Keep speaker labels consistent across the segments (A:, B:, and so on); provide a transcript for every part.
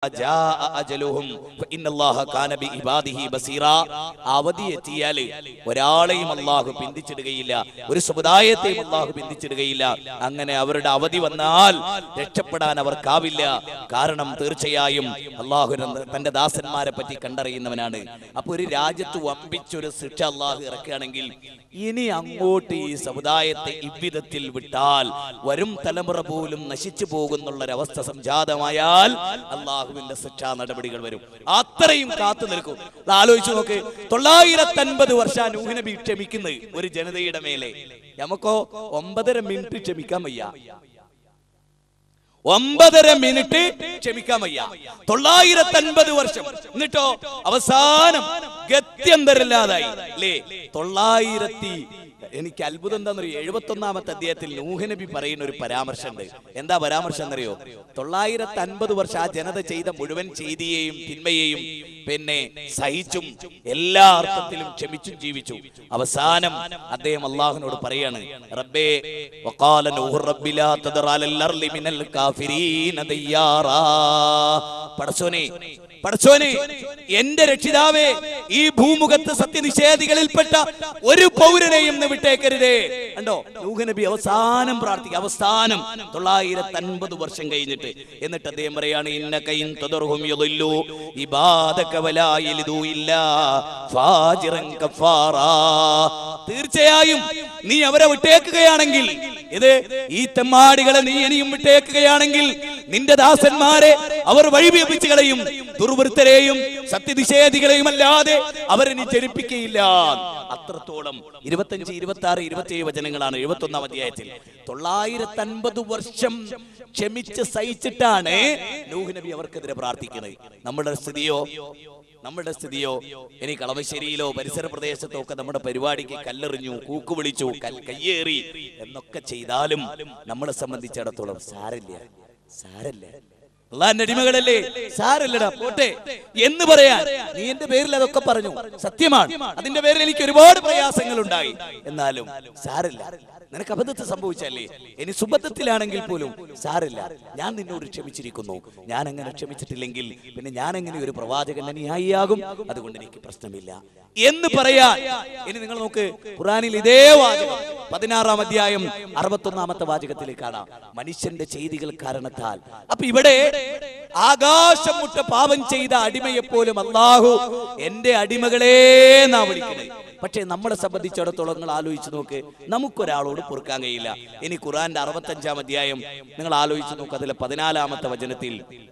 A: ജാഅ അജലുഹും ഫഇന്നല്ലാഹ കാന ബിഇബാദിഹി ബസീറാ അവധി എത്തിയാൽ ഒരാളെയും അള്ളാഹു പിന്തിച്ചിടുകയില്ല ഒരു സമുദായത്തെയും അള്ളാഹു പിന്തിച്ചിടുകയില്ല അങ്ങനെ അവരുടെ അവധി വന്നാൽ രക്ഷപ്പെടാൻ അവർക്കാവില്ല കാരണം തീർച്ചയായും അള്ളാഹു തന്റെ ദാസന്മാരെ പറ്റി കണ്ടറിയുന്നവനാണ് അപ്പൊ ഒരു രാജ്യത്ത് വമ്പിച്ചൊരു ശിക്ഷ അള്ളാഹു ഇറക്കുകയാണെങ്കിൽ ഇനി അങ്ങോട്ട് ഈ സമുദായത്തെ ഇவ்விധത്തിൽ വിട്ടാൽ വരും തലമുറ പോലും നശിച്ചു പോകുന്നുള്ളൊരവസ്ഥ സംജാതമായാൽ അള്ളാഹുവിന്റെ ശിക്ഷാ നടപടികൾ വരും അത്രയും കാത്തു നിൽക്കും ഇത് ആലോചിച്ച് നോക്ക് തൊള്ളായിരത്തി അൻപത് വർഷം നൂഹ് നബി ക്ഷമിക്കുന്നത് ഒരു ജനതയുടെ മേലെ നമുക്കോ ഒമ്പതര മിനിറ്റ് ക്ഷമിക്കാൻ വയ്യ ഒമ്പതര മിനിറ്റ് ക്ഷമിക്കാൻ വയ്യ തൊള്ളായിരത്തി അൻപത് വർഷം എന്നിട്ടോ അവസാനം ഗത്യന്തരല്ലാതായി അല്ലേ തൊള്ളായിരത്തി എനിക്ക് അത്ഭുതം എന്താണെന്നറിയോ എഴുപത്തി ഒന്നാമത്തെ അധ്യായത്തിൽ നൂഹനബി പറയുന്ന ഒരു പരാമർശമുണ്ട് എന്താ പരാമർശം എന്നറിയോ തൊള്ളായിരത്തി അൻപത് വർഷം ആ ജനത ചെയ്ത മുഴുവൻ ചെയ്തിയെയും തിന്മയെയും പിന്നെ സഹിച്ചും എല്ലാ അർത്ഥത്തിലും ക്ഷമിച്ചും ജീവിച്ചു അവസാനം അദ്ദേഹം അള്ളാഹുവിനോട് പറയാണ് റബ്ബേ വഖാല നൂഹ് റബ്ബി ലാ തദർ അലൽ അർളി മിനൽ കാഫിരീന ദയ്യാറാ പടച്ചോനെ പടച്ചോനെ എന്റെ രക്ഷിതാവേ ഈ ഭൂമുഖത്ത് സത്യനിഷേധികളിൽപ്പെട്ട ഒരു പൗരനെയും നീ വിട്ടേക്കരുതേ കണ്ടോ നൂഹ് നബി അവസാനം പ്രാർത്ഥിക്കുക അവസാനം തൊള്ളായിരത്തി അൻപത് വർഷം കഴിഞ്ഞിട്ട് എന്നിട്ട് അദ്ദേഹം പറയാണ് ഇന്ന കൈൻ തദർഹും യദുല്ലു ഇബാദക വലാ യലിദു ഇല്ലാ ഫാജിറൻ കഫാറാ തീർച്ചയായും നീ അവരെ വിട്ടേക്കുകയാണെങ്കിൽ ഇത് ഈ തെമ്മാടികളെ നീ ഇനിയും വിട്ടേക്കുകയാണെങ്കിൽ നിന്റെ ദാസന്മാരെ അവർ വഴിപിപ്പിച്ചു കളയും ദുർവൃത്തരെയും സത്യനിഷേധികളെയും അല്ലാതെ അവരെ നീ ജനിപ്പിക്കയില്ല അത്രത്തോളം ഇരുപത്തഞ്ച് ഇരുപത്തി ആറ് ഇരുപത്തിയേഴ് വചനങ്ങളാണ് എഴുപത്തി ഒന്നാം അധ്യായത്തിൽ തൊള്ളായിരത്തി അൻപത് വർഷം ക്ഷമിച്ച് സഹിച്ചിട്ടാണ് നൂഹ് നബി അവർക്കെതിരെ പ്രാർത്ഥിക്കുന്നത് നമ്മുടെ സ്ഥിതിയോ നമ്മുടെ സ്ഥിതിയോ ഇനി കളമശ്ശേരിയിലോ പരിസര പ്രദേശത്തോ ഒക്കെ നമ്മുടെ പരിപാടിക്ക് കല്ലെറിഞ്ഞു കൂക്ക് വിളിച്ചു കൽ- കയ്യേറി എന്നൊക്കെ ചെയ്താലും നമ്മളെ സംബന്ധിച്ചിടത്തോളം സാരല്ല സാരല്ല അള്ളാന്റെ അടിമകളല്ലേ സാരല്ലടാ പോട്ടെ എന്ന് പറയാൻ നീ എന്റെ പേരിൽ അതൊക്കെ പറഞ്ഞു സത്യമാണ് അതിന്റെ പേരിൽ എനിക്ക് ഒരുപാട് പ്രയാസങ്ങൾ ഉണ്ടായി എന്നാലും സാരല്ല നിനക്ക് അബദ്ധത്തിൽ സംഭവിച്ചല്ലേ ഇനി സുബദ്ധത്തിലാണെങ്കിൽ പോലും സാരില്ല ഞാൻ നിന്നോട് ക്ഷമിച്ചിരിക്കുന്നു ഞാൻ അങ്ങനെ ക്ഷമിച്ചിട്ടില്ലെങ്കിൽ പിന്നെ ഞാൻ എങ്ങനെ ഒരു പ്രവാചകൻ ന്യായിയാകും അതുകൊണ്ട് എനിക്ക് പ്രശ്നമില്ല എന്ന് പറയാൻ ഇനി നിങ്ങൾ നോക്ക് ഖുറാനിൽ ഇതേ വാചകം പതിനാറാം അധ്യായം അറുപത്തൊന്നാമത്തെ വാചകത്തിൽ കാണാം മനുഷ്യന്റെ ചെയ്തികൾ കാരണത്താൽ അപ്പൊ ഇവിടെ ആകാശം മുട്ട പാപം ചെയ്ത അടിമയെ പോലും അള്ളാഹു എന്റെ അടിമകളെ എന്നാ വിളിക്കുന്നത് പക്ഷേ നമ്മളെ സംബന്ധിച്ചിടത്തോളം നിങ്ങൾ ആലോചിച്ച് നോക്ക് നമുക്കൊരാളോട് പൊറുക്കാൻ കഴിയില്ല ഇനി ഖുറാന്റെ അറുപത്തഞ്ചാം അധ്യായം നിങ്ങൾ ആലോചിച്ച് നോക്ക് അതിലെ പതിനാലാമത്തെ വചനത്തിൽ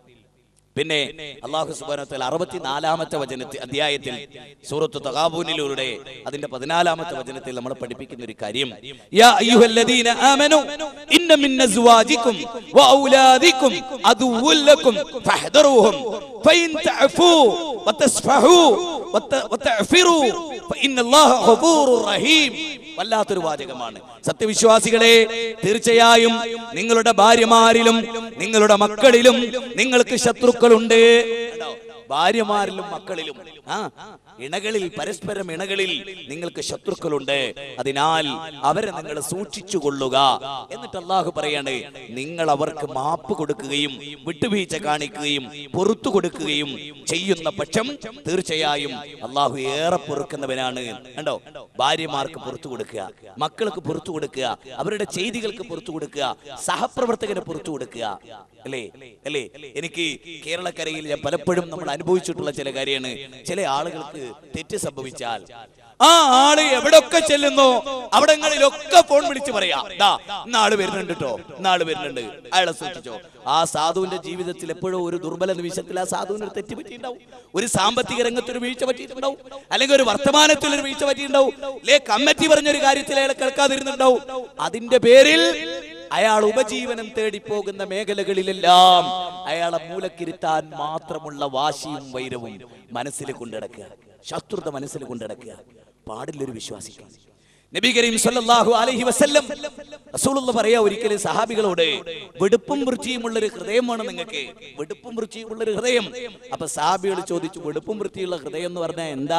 A: പിന്നെ അള്ളാഹു സുബാനത്തിൽ അറുപത്തിനാലാമത്തെ വചനത്തിൽ അധ്യായത്തിൽ സൂറത്ത് തകാബൂനിലൂടെ അതിന്റെ പതിനാലാമത്തെ വചനത്തിൽ നമ്മൾ പഠിപ്പിക്കുന്ന ഒരു കാര്യം യാ അയ്യുഹല്ലദീന ആമനു ഇന്ന മിൻ അസ്വാജിക്കും വഔലാദിക്കും അദുവ്വുൽ ലക്കും ഫഹ്ദറൂഹും ഫഇൻ തഅഫൂ വതസ്ഫഹൂ വത- വതഅഫിറൂ ഫഇന്നല്ലാഹ ഗഫൂറുർ റഹീം വല്ലാത്തൊരു വാചകമാണ് സത്യവിശ്വാസികളെ തീർച്ചയായും നിങ്ങളുടെ ഭാര്യമാരിലും നിങ്ങളുടെ മക്കളിലും നിങ്ങൾക്ക് ശത്രുക്കളുണ്ട് കണ്ടോ? ഭാര്യമാരിലും മക്കളിലും ആ ഇണകളിൽ പരസ്പരം ഇണകളിൽ നിങ്ങൾക്ക് ശത്രുക്കളുണ്ട് അതിനാൽ അവരെ നിങ്ങൾ സൂക്ഷിച്ചു കൊള്ളുക എന്നിട്ട് അള്ളാഹു പറയാണ് നിങ്ങൾ അവർക്ക് മാപ്പ് കൊടുക്കുകയും വിട്ടുവീഴ്ച കാണിക്കുകയും പൊറത്തു കൊടുക്കുകയും ചെയ്യുന്ന പക്ഷം തീർച്ചയായും അള്ളാഹു ഏറെ പൊറുക്കുന്നവനാണ് കണ്ടോ ഭാര്യമാർക്ക് പുറത്തു കൊടുക്കുക മക്കൾക്ക് പുറത്തു കൊടുക്കുക അവരുടെ ചെയ്തികൾക്ക് പുറത്തു കൊടുക്കുക സഹപ്രവർത്തകന് പുറത്തു കൊടുക്കുക അല്ലേ അല്ലേ എനിക്ക് കേരളക്കരയിൽ ഞാൻ പലപ്പോഴും നമ്മൾ അനുഭവിച്ചിട്ടുള്ള ചില കാര്യമാണ് ചില ആളുകൾക്ക് തെറ്റ് സംഭവിച്ചാൽ ആ ആള് എവിടൊക്കെ ചെല്ലുന്നോ അവിടങ്ങളിലൊക്കെ ഫോൺ വിളിച്ച് പറയാ ദാ ഇന്നാള് വരുന്നുണ്ട് കേട്ടോ ഇന്നാള് വരുന്നുണ്ട് അയാളെ സൂക്ഷിച്ചോ ആ സാധുവിന്റെ ജീവിതത്തിൽ എപ്പോഴും ഒരു ദുർബല നിമിഷത്തിൽ ആ സാധുവിന് ഒരു തെറ്റ് പറ്റിയിട്ടുണ്ടാവും ഒരു സാമ്പത്തിക രംഗത്ത് ഒരു വീഴ്ച പറ്റിയിട്ടുണ്ടാവും അല്ലെങ്കിൽ ഒരു വർത്തമാനത്തിൽ ഒരു വീഴ്ച പറ്റിയിട്ടുണ്ടാവും അല്ലെ കമ്മിറ്റി പറഞ്ഞൊരു കാര്യത്തിൽ അയാൾ കേൾക്കാതിരുന്നുണ്ടാവും അതിന്റെ പേരിൽ അയാൾ ഉപജീവനം തേടി പോകുന്ന മേഖലകളിലെല്ലാം അയാളെ മൂലക്കിരുത്താൻ മാത്രമുള്ള വാശിയും വൈരവും മനസ്സിൽ കൊണ്ടിടക്കുക ശത്രുത മനസ്സിൽ കൊണ്ടിടക്കുക പാടില്ലൊരു വിശ്വാസിക്ക് നബി കരീം സല്ലല്ലാഹു അലൈഹി വസല്ലം റസൂലുള്ള പറയാ ഒരിക്കലും സഹാബികളോട് വെടുപ്പും വൃത്തിയുമുള്ള ഒരു ഹൃദയമാണ് നിങ്ങൾക്ക് വെടുപ്പും വൃത്തിയുമുള്ള ഒരു ഹൃദയം അപ്പൊ സഹാബികൾ ചോദിച്ചു വെടുപ്പും വൃത്തിയുള്ള ഹൃദയം എന്ന് പറഞ്ഞാൽ എന്താ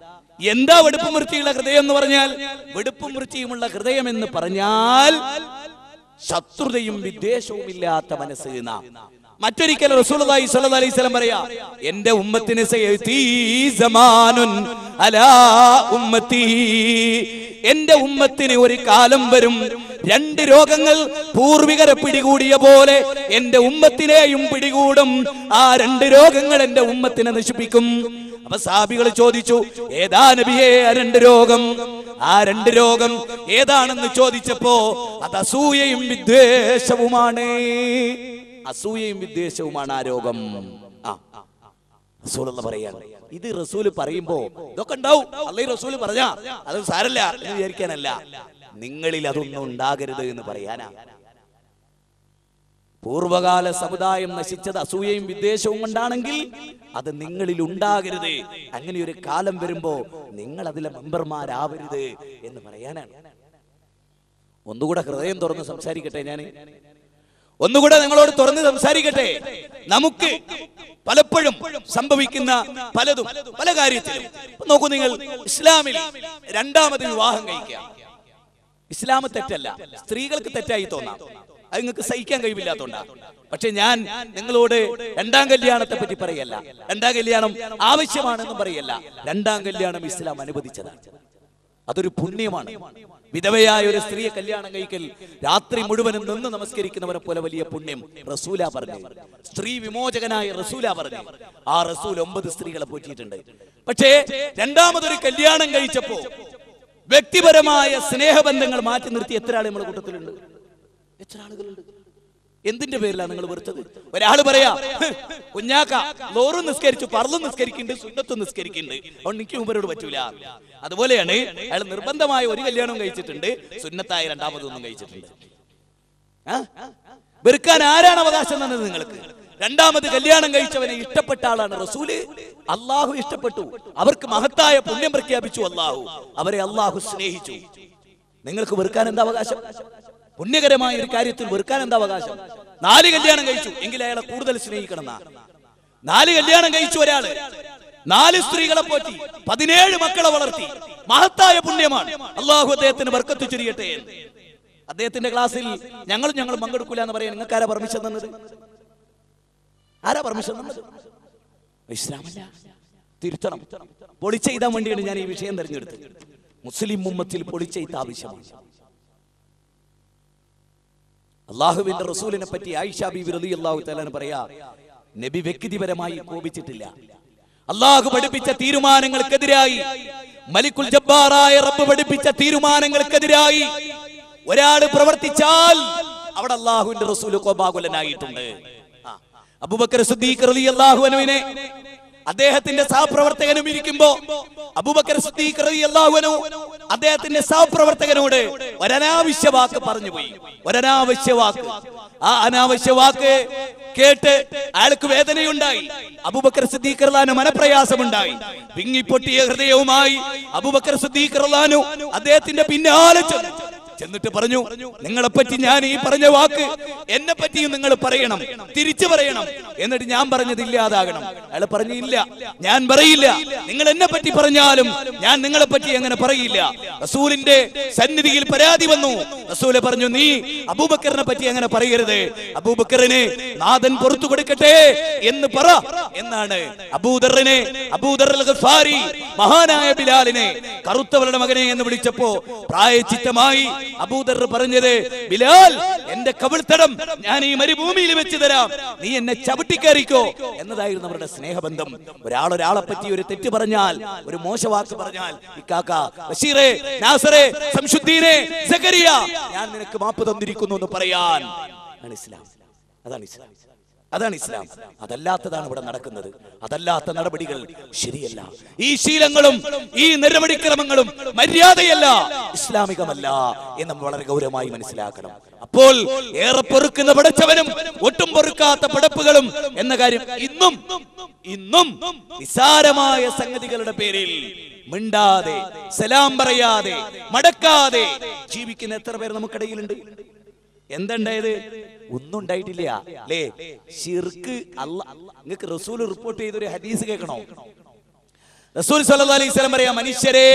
A: എന്താ വെടുപ്പും വൃത്തിയുള്ള ഹൃദയം എന്ന് പറഞ്ഞാൽ വെടുപ്പും വൃത്തിയുമുള്ള ഹൃദയം എന്ന് പറഞ്ഞാൽ ശത്രുതയും വിദ്വേഷവും ഇല്ലാത്ത മനസ്സ് എന്ന മറ്റൊരിക്കൽ റസൂലുള്ളാഹി സ്വല്ലല്ലാഹി അലൈഹി വസല്ലം പറയാ എന്റെ ഉമ്മത്തിന് സയതീ സമാനുൻ അലാ ഉമ്മത്തി എന്റെ ഉമ്മത്തിന് ഒരു കാലം വരും രണ്ട് രോഗങ്ങൾ പൂർവികരെ പിടികൂടിയ പോലെ എന്റെ ഉമ്മത്തിനെയും പിടികൂടും ആ രണ്ട് രോഗങ്ങൾ എന്റെ ഉമ്മത്തിനെ നശിപ്പിക്കും അപ്പൊ സാബികൾ ചോദിച്ചു ഏതാ നബിയേ ആ രണ്ട് രോഗം ആ രണ്ട് രോഗം ഏതാണെന്ന് ചോദിച്ചപ്പോ അത് അസൂയയും വിദ്വേഷവുമാണ് അസൂയയും വിദ്വേഷവുമാണ് ആ രോഗം ആ റസൂൽ എന്ന് പറയാണ് ഇത് റസൂല് പറയുമ്പോ ഇതൊക്കെ ഉണ്ടാവും അല്ലെ റസൂല് പറഞ്ഞ അത് സാരല്ല എന്ന് വിചാരിക്കാനല്ല നിങ്ങളിൽ അതൊന്നും ഉണ്ടാകരുത് എന്ന് പറയാനാ പൂർവകാല സമുദായം നശിച്ചത് അസൂയയും വിദ്വേഷവും കൊണ്ടാണെങ്കിൽ അത് നിങ്ങളിൽ ഉണ്ടാകരുത് അങ്ങനെ ഒരു കാലം വരുമ്പോ നിങ്ങൾ അതിലെ മെമ്പർമാരാവരുത് എന്ന് പറയാനാണ് ഒന്നുകൂടെ ഹൃദയം തുറന്ന് സംസാരിക്കട്ടെ ഞാൻ ഒന്നുകൂടെ നിങ്ങളോട് തുറന്ന് സംസാരിക്കട്ടെ നമുക്ക് പലപ്പോഴും സംഭവിക്കുന്ന പലതും പല കാര്യത്തിലും ഇപ്പൊ നോക്കൂ നിങ്ങൾ ഇസ്ലാമിൽ രണ്ടാമത് വിവാഹം കഴിക്കാം ഇസ്ലാം തെറ്റല്ല സ്ത്രീകൾക്ക് തെറ്റായി തോന്നാം അത് നിങ്ങൾക്ക് സഹിക്കാൻ കഴിവില്ലാത്തോണ്ടാ പക്ഷെ ഞാൻ നിങ്ങളോട് രണ്ടാം കല്യാണത്തെ പറ്റി പറയല്ല രണ്ടാം കല്യാണം ആവശ്യമാണെന്നും പറയല്ല രണ്ടാം കല്യാണം ഇസ്ലാം അനുവദിച്ചതാണ് അതൊരു പുണ്യമാണ് വിധവയായ ഒരു സ്ത്രീയെ കല്യാണം കഴിക്കൽ രാത്രി മുഴുവനും നിന്ന് നമസ്കരിക്കുന്നവരെ പോലെ വലിയ പുണ്യം റസൂല പറഞ്ഞു സ്ത്രീ വിമോചകനായ റസൂല പറഞ്ഞു ആ റസൂൽ ഒമ്പത് സ്ത്രീകളെ പോറ്റിയിട്ടുണ്ട് പക്ഷേ രണ്ടാമതൊരു കല്യാണം കഴിച്ചപ്പോ വ്യക്തിപരമായ സ്നേഹബന്ധങ്ങൾ മാറ്റി നിർത്തി എത്ര ആൾ നമ്മുടെ കൂട്ടത്തിലുണ്ട് എത്ര ആളുകളുണ്ട് എന്തിന്റെ പേരിലാണ് നിങ്ങൾ വെറുത്തത് ഒരാൾ പറയാ "ഹ്, കുഞ്ഞാക്ക ലോറും നിസ്കരിച്ചു പറലും നിസ്കരിക്കുന്നുണ്ട് സുന്നത്തും നിസ്കരിക്കുന്നുണ്ട് അതുകൊണ്ട് എനിക്ക് മുമ്പരോട് പറ്റൂല അതുപോലെയാണ് അയാൾ നിർബന്ധമായ ഒരു കല്യാണവും കഴിച്ചിട്ടുണ്ട് സുന്നത്തായ രണ്ടാമതൊന്നും കഴിച്ചിട്ടുണ്ട് ആ? വെറുക്കാൻ ആരാണ് അവകാശം തന്നത് നിങ്ങൾക്ക് രണ്ടാമത് കല്യാണം കഴിച്ചവനെ ഇഷ്ടപ്പെട്ട ആളാണ് റസൂല് അള്ളാഹു ഇഷ്ടപ്പെട്ടു അവർക്ക് മഹത്തായ പുണ്യം പ്രഖ്യാപിച്ചു അള്ളാഹു അവരെ അള്ളാഹു സ്നേഹിച്ചു നിങ്ങൾക്ക് വെറുക്കാൻ എന്താ അവകാശം പുണ്യകരമായ ഒരു കാര്യത്തിൽ വെറുക്കാൻ എന്താ അവകാശം നാല് കല്യാണം കഴിച്ചു എങ്കിൽ അയാളെ കൂടുതൽ സ്നേഹിക്കണം എന്നാ നാല് കല്യാണം കഴിച്ചു ഒരാള് നാല് സ്ത്രീകളെ പോറ്റി പതിനേഴ് മക്കളെ വളർത്തി മഹത്തായ പുണ്യമാണ് അള്ളാഹു അദ്ദേഹത്തിന് വർക്കത്ത് ചുരിയട്ടെ എന്ന്. അദ്ദേഹത്തിന്റെ ക്ലാസ്സിൽ ഞങ്ങളും ഞങ്ങളും പങ്കെടുക്കൂല എന്ന് പറയാൻ നിങ്ങൾക്ക് ആരാ പെർമിഷൻ തന്നത് ആരാ പെർമിഷൻ തന്നത് ഇസ്ലാമല്ല തിരുത്തണം പൊളിച്ചെയ്താൻ വേണ്ടിയാണ് ഞാൻ ഈ വിഷയം തെരഞ്ഞെടുത്തത് മുസ്ലിം ഉമ്മത്തിൽ പൊളിച്ചെയ്ത്ത് ആവശ്യമാണ് അള്ളാഹുവിന്റെ റസൂലിനെ പറ്റി ആയിഷ ബീബി റളിയല്ലാഹു തആല പറയാ നബി വ്യക്തിപരമായി കോപിച്ചിട്ടില്ല അള്ളാഹു പഠിപ്പിച്ച തീരുമാനങ്ങൾക്കെതിരായി മലിക്കുൽ ജബ്ബാറായ റബ്ബ് പഠിപ്പിച്ച തീരുമാനങ്ങൾക്കെതിരായി ഒരാൾ പ്രവർത്തിച്ചാൽ അവിടെ അള്ളാഹുവിന്റെ റസൂല് കോപാകുലനായിട്ടുണ്ട് ആ. അബൂബക്കർ സിദ്ദീഖ് റളിയല്ലാഹു അൻഹുവിനെ അദ്ദേഹത്തിന്റെ സഹപ്രവർത്തകനും ഇരിക്കുമ്പോ അബൂബക്കർ സിദ്ദീഖ് റളിയല്ലാഹു അൻഹു അദ്ദേഹത്തിന്റെ സഹപ്രവർത്തകനോട് ഒരനാവശ്യ വാക്ക് പറഞ്ഞു പോയി ഒരനാവശ്യ വാക്ക് ആ അനാവശ്യ വാക്ക് കേട്ട് അയാൾക്ക് വേദനയുണ്ടായി അബൂബക്കർ സിദ്ദീഖ് റളിയല്ലാഹു മനപ്രയാസമുണ്ടായി വിങ്ങിപ്പൊട്ടിയ ഹൃദയവുമായി അബൂബക്കർ സിദ്ദീഖ് റളിയല്ലാഹു അദ്ദേഹത്തിന്റെ പിന്നാലെ ചെന്നു ചെന്നിട്ട് പറഞ്ഞു നിങ്ങളെ പറ്റി ഞാൻ ഈ പറഞ്ഞ വാക്ക് എന്നെ പറ്റിയും നിങ്ങൾ പറയണം തിരിച്ചു പറയണം എന്നിട്ട് ഞാൻ പറഞ്ഞത് ഇല്ലാതാകണം അയാൾ പറഞ്ഞു ഇല്ല ഞാൻ പറയില്ല നിങ്ങൾ എന്നെ പറ്റി പറഞ്ഞാലും ഞാൻ നിങ്ങളെ പറ്റി അങ്ങനെ പറയില്ല റസൂലിന്റെ സന്നിധിയിൽ പരാതി വന്നു റസൂല് പറഞ്ഞു നീ അബൂബക്കറിനെ പറ്റി അങ്ങനെ പറയരുത് അബൂബക്കറിന് നാഥൻ പുറത്തു കൊടുക്കട്ടെ എന്ന് പറ എന്നാണ് അബൂദറിനെ അബൂദർ അൽ ഗഫാരി മഹാനായ ബിലാലിനെ കറുത്തവരുടെ മകനെ എന്ന് വിളിച്ചപ്പോ പ്രായച്ചിത്തമായി അബൂദർ പറഞ്ഞത് ബിലാൽ എന്റെ കവിൾത്തടം ഞാൻ ഈ മരുഭൂമിയിൽ വെച്ച് തരാം നീ എന്നെ ചവിട്ടിക്കയറിക്കോ എന്നതായിരുന്നു അവരുടെ സ്നേഹബന്ധം ഒരാൾ ഒരാളെ പറ്റി ഒരു തെറ്റ് പറഞ്ഞാൽ ഒരു മോശവാക്ക് പറഞ്ഞാൽ ഇക്കാക്ക ബഷീറേ നാസറേ സംശുദ്ധീനെ സക്കരിയ ഞാൻ നിനക്ക് മാപ്പ് തന്നിരിക്കുന്നു എന്ന് പറയാൻ അതാണ് ഇസ്ലാം അതാണ് ഇസ്ലാം അതാണ് ഇസ്ലാം അതല്ലാത്തതാണ് ഇവിടെ നടക്കുന്നത് അതല്ലാത്ത നടപടികൾ ശരിയല്ല ഈ ശീലങ്ങളും ഈ നടപടിക്രമങ്ങളും മര്യാദയല്ല ഇസ്ലാമികമല്ല എന്ന് നമ്മൾ വളരെ ഗൗരവമായി മനസ്സിലാക്കണം അപ്പോൾ ഏറെ പൊറുക്കുന്ന പടച്ചവനും ഒട്ടും പൊറുക്കാത്ത പടപ്പുകളും എന്ന കാര്യം ഇന്നും ഇന്നും നിസാരമായ സംഗതികളുടെ പേരിൽ മിണ്ടാതെ സലാം പറയാതെ മടക്കാതെ ജീവിക്കുന്ന എത്ര പേർ നമുക്കിടയിലുണ്ട് എന്തുണ്ടായത് ഒന്നും ഉണ്ടായിട്ടില്ല അല്ലേ ഷിർക്ക് അല്ല നിങ്ങൾക്ക് റസൂൽ റിപ്പോർട്ട് ചെയ്ത ഒരു ഹദീസ് കേൾക്കണോ റസൂൽ സല്ലല്ലാഹു അലൈഹി വസല്ലം പറയാ മനുഷ്യരെ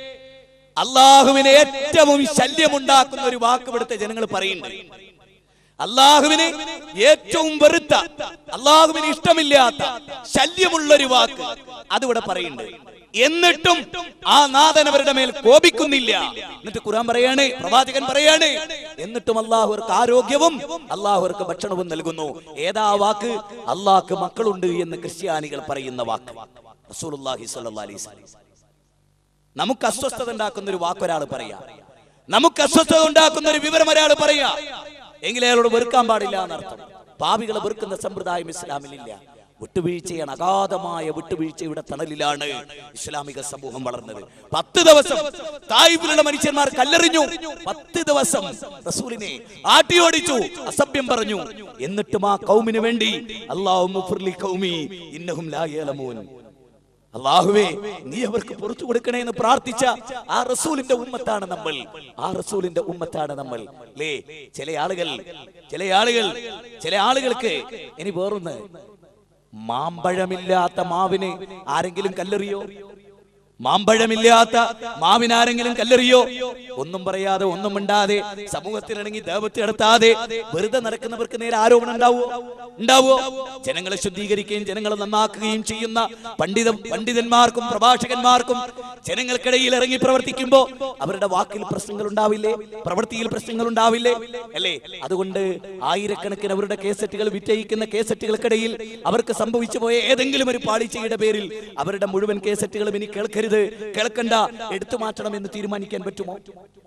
A: അള്ളാഹുവിനെ ഏറ്റവും ശല്യമുണ്ടാക്കുന്ന ഒരു വാക്ക് ഇവിടുത്തെ ജനങ്ങൾ പറയുന്നുണ്ട് അള്ളാഹുവിന് ഏറ്റവും വെറുത്ത അള്ളാഹുവിന് ഇഷ്ടമില്ലാത്ത ശല്യമുള്ളൊരു വാക്ക് അതിവിടെ പറയുന്നുണ്ട് എന്നിട്ടും ആ നാഥൻ അവരുടെ മേൽ കോപിക്കുന്നില്ല എന്നിട്ട് ഖുർആൻ പറയാണ് പ്രവാചകൻ പറയാണ് എന്നിട്ടും അള്ളാഹുർക്ക് ആരോഗ്യവും അള്ളാഹുർക്ക് ഭക്ഷണവും നൽകുന്നു ഏതാ വാക്ക് അള്ളാഹ്ക്ക് മക്കളുണ്ട് എന്ന് ക്രിസ്ത്യാനികൾ പറയുന്ന വാക്ക് റസൂലുള്ളാഹി സ്വല്ലല്ലാഹി അലൈഹി വസല്ലം നമുക്ക് അസ്വസ്ഥത ഉണ്ടാക്കുന്ന ഒരു വാക്ക് ഒരാൾ പറയാ നമുക്ക് അസ്വസ്ഥത ഉണ്ടാക്കുന്ന ഒരു വിവരം ഒരാൾ പറയാ എങ്കിലും അയാളോട് വെറുക്കാൻ പാടില്ല എന്നർത്ഥം പാപികളെ വെറുക്കുന്ന സമ്പ്രദായം ഇസ്ലാമിലില്ല വിട്ടുവീഴ്ചയാണ് അഗാധമായ വിട്ടുവീഴ്ചയുടെ തണലിലാണ് ഇസ്ലാമിക സമൂഹം വളർന്നത് പത്ത് ദിവസം തായിഫിലുള്ള മനുഷ്യന്മാർ കല്ലെറിഞ്ഞു പത്ത് ദിവസം റസൂലിനെ ആട്ടിയോടിച്ചു അസഭ്യം പറഞ്ഞു എന്നിട്ടും ആ കൗമിന് വേണ്ടി അള്ളാഹു കൗമി ഇന്നഹും ലാ യഅലമൂൻ അള്ളാഹുവേ നീ അവർക്ക് പുറത്തു കൊടുക്കണേ എന്ന് പ്രാർത്ഥിച്ച ആ റസൂലിന്റെ ഉമ്മത്താണ് നമ്മൾ ആ റസൂലിന്റെ ഉമ്മത്താണ് നമ്മൾ ലേ ചില ആളുകൾ ചില ആളുകൾ ചില ആളുകൾക്ക് ഇനി വേറൊന്ന് മാമ്പഴമില്ലാത്ത മാവിന് ആരെങ്കിലും കല്ലെറിയോ മാമ്പഴമില്ലാത്ത മാവിനാരെങ്കിലും കല്ലെറിയോ ഒന്നും പറയാതെ ഒന്നും മിണ്ടാതെ സമൂഹത്തിലിണങ്ങി ദേവത്തെ നടത്താതെ വെറുതെ നടക്കുന്നവർക്ക് നേരെ ആരോപണം ഉണ്ടാവോ ഉണ്ടാവോ ജനങ്ങളെ ശുദ്ധീകരിക്കുകയും ജനങ്ങളെ നന്നാക്കുകയും ചെയ്യുന്ന പണ്ഡിത പണ്ഡിതന്മാർക്കും പ്രഭാഷകന്മാർക്കും ജനങ്ങൾക്കിടയിൽ ഇറങ്ങി പ്രവർത്തിക്കുമ്പോ അവരുടെ വാക്കിൽ പ്രശ്നങ്ങൾ ഉണ്ടാവില്ലേ പ്രവൃത്തിയിൽ പ്രശ്നങ്ങൾ ഉണ്ടാവില്ലേ അല്ലേ അതുകൊണ്ട് ആയിരക്കണക്കിന് അവരുടെ കേസറ്റുകൾ വിറ്റയിക്കുന്ന കേസറ്റുകൾക്കിടയിൽ അവർക്ക് സംഭവിച്ചു പോയ ഏതെങ്കിലും ഒരു പാളിച്ചയുടെ പേരിൽ അവരുടെ മുഴുവൻ കേസറ്റുകളും ഇനി കേൾക്കരുത് കേൾക്കണ്ട എടുത്തു മാറ്റണം എന്ന് തീരുമാനിക്കാൻ പറ്റുമോ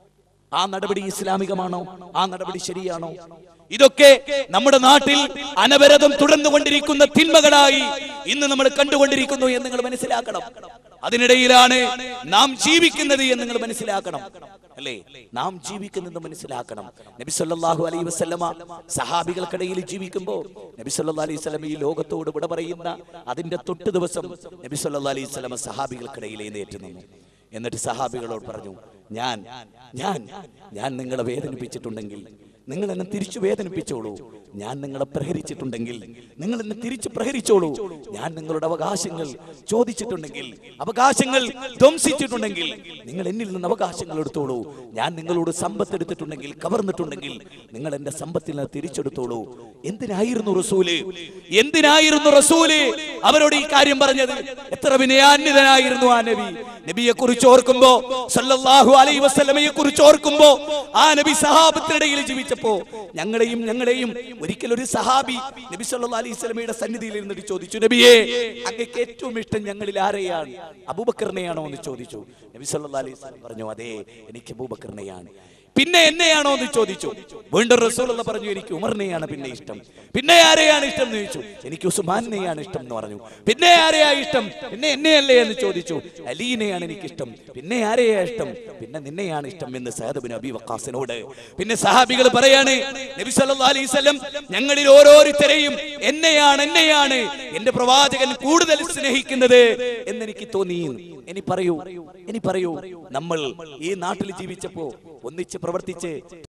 A: ആ നടപടി ഇസ്ലാമികമാണോ ആ നടപടി ശരിയാണോ ഇതൊക്കെ നമ്മുടെ നാട്ടിൽ അനവരതം തുടർന്നുകൊണ്ടിരിക്കുന്ന തിന്മകളായി ഇന്ന് നമ്മൾ കണ്ടുകൊണ്ടിരിക്കുന്നു എന്ന് നിങ്ങൾ മനസ്സിലാക്കണം അതിനിടയിലാണ് നാം ജീവിക്കുന്നത് എന്ന് നിങ്ങൾ മനസ്സിലാക്കണം അല്ലേ നാം ജീവിക്കുന്നത് മനസ്സിലാക്കണം നബി സല്ലല്ലാഹു അലൈഹി വസല്ലമ സഹാബികൾക്കിടയിൽ ജീവിക്കുമ്പോൾ നബി സല്ലല്ലാഹു അലൈഹി വസല്ലമ ഈ ലോകത്തോട് വിട പറയുന്ന അതിന്റെ തൊട്ട് ദിവസം നബി സല്ലല്ലാഹു അലൈഹി വസല്ലമ സഹാബികൾക്കിടയിൽ എഴുന്നേറ്റ് നിന്നു എന്നിട്ട് സഹാബികളോട് പറഞ്ഞു ഞാൻ ഞാൻ ഞാൻ നിങ്ങളെ വേദനിപ്പിച്ചിട്ടുണ്ടെങ്കിൽ നിങ്ങൾ എന്നെ തിരിച്ചു വേദനിപ്പിച്ചോളൂ ഞാൻ നിങ്ങളെ പ്രഹരിച്ചിട്ടുണ്ടെങ്കിൽ നിങ്ങൾ എന്നെ തിരിച്ചു പ്രഹരിച്ചോളൂ ഞാൻ നിങ്ങളുടെ അവകാശങ്ങൾ ചോദിച്ചിട്ടുണ്ടെങ്കിൽ അവകാശങ്ങൾ ധ്വംസിച്ചിട്ടുണ്ടെങ്കിൽ നിങ്ങൾ എന്നിൽ നിന്ന് അവകാശങ്ങൾ എടുത്തോളൂ ഞാൻ നിങ്ങളോട് സമ്പത്ത് എടുത്തിട്ടുണ്ടെങ്കിൽ കവർന്നിട്ടുണ്ടെങ്കിൽ നിങ്ങൾ എന്റെ സമ്പത്തിൽ നിന്ന് തിരിച്ചെടുത്തോളൂ എന്തിനായിരുന്നു റസൂല് എന്തിനായിരുന്നു റസൂല് അവരോട് ഈ കാര്യം പറഞ്ഞത് എത്ര വിനയാന്വിതനായിരുന്നു ആ നബി നബിയെ കുറിച്ച് ഓർക്കുമ്പോ സല്ലല്ലാഹു അലൈഹി വസല്ലമയെ കുറിച്ച് ഓർക്കുമ്പോ ആ നബി സഹാബത്തിനിടയിൽ ജീവിച്ചപ്പോ ഞങ്ങളെയും ഞങ്ങളെയും ഒരിക്കൽ ഒരു സഹാബി നബി സല്ലല്ലാഹു അലൈഹി വസല്ലമയുടെ സന്നിധിയിൽ ഇരുന്നിട്ട് ചോദിച്ചു നബിയെ അങ്ങക്ക് ഏറ്റവും ഇഷ്ടം ഞങ്ങളിൽ ആരെയാണ് അബൂബക്കറിനെയാണോ എന്ന് ചോദിച്ചു നബി സല്ലല്ലാഹു അലൈഹി വസല്ലം പറഞ്ഞു അതെ എനിക്ക് അബൂബക്കറിനെയാണ് പിന്നെ എന്നെയാണോ എന്ന് ചോദിച്ചു വീണ്ടും റസൂൽ പറഞ്ഞു എനിക്ക് ഉമറിനെയാണ് പിന്നെ ഇഷ്ടം പിന്നെ ആരെയാണ് ഇഷ്ടം എന്ന് ചോദിച്ചു എനിക്ക് ഉസ്മാനെയാണ് ഇഷ്ടം എന്ന് പറഞ്ഞു പിന്നെ ആരെയാ ഇഷ്ടം പിന്നെ എന്നെയല്ലേ എന്ന് ചോദിച്ചു അലീനെയാണ് എനിക്ക് ഇഷ്ടം പിന്നെ ആരെയാ ഇഷ്ടം പിന്നെ നിന്നെയാണ് ഇഷ്ടം എന്ന് സഹദബിൻ അബി വക്കാസിനോട് പിന്നെ സഹാബികൾ പറയാണ് നബി സല്ലല്ലാഹു അലൈഹി വസല്ലം ഞങ്ങളിൽ ഓരോരുത്തരെയും എന്നെയാണ് എന്നെയാണ് എന്റെ പ്രവാചകൻ കൂടുതൽ സ്നേഹിക്കുന്നത് എന്നെനിക്ക് തോന്നി ഇനി പറയൂ ഇനി പറയൂ നമ്മൾ ഈ നാട്ടിൽ ജീവിച്ചപ്പോ ഒന്നിച്ച് പ്രവർത്തിച്ച്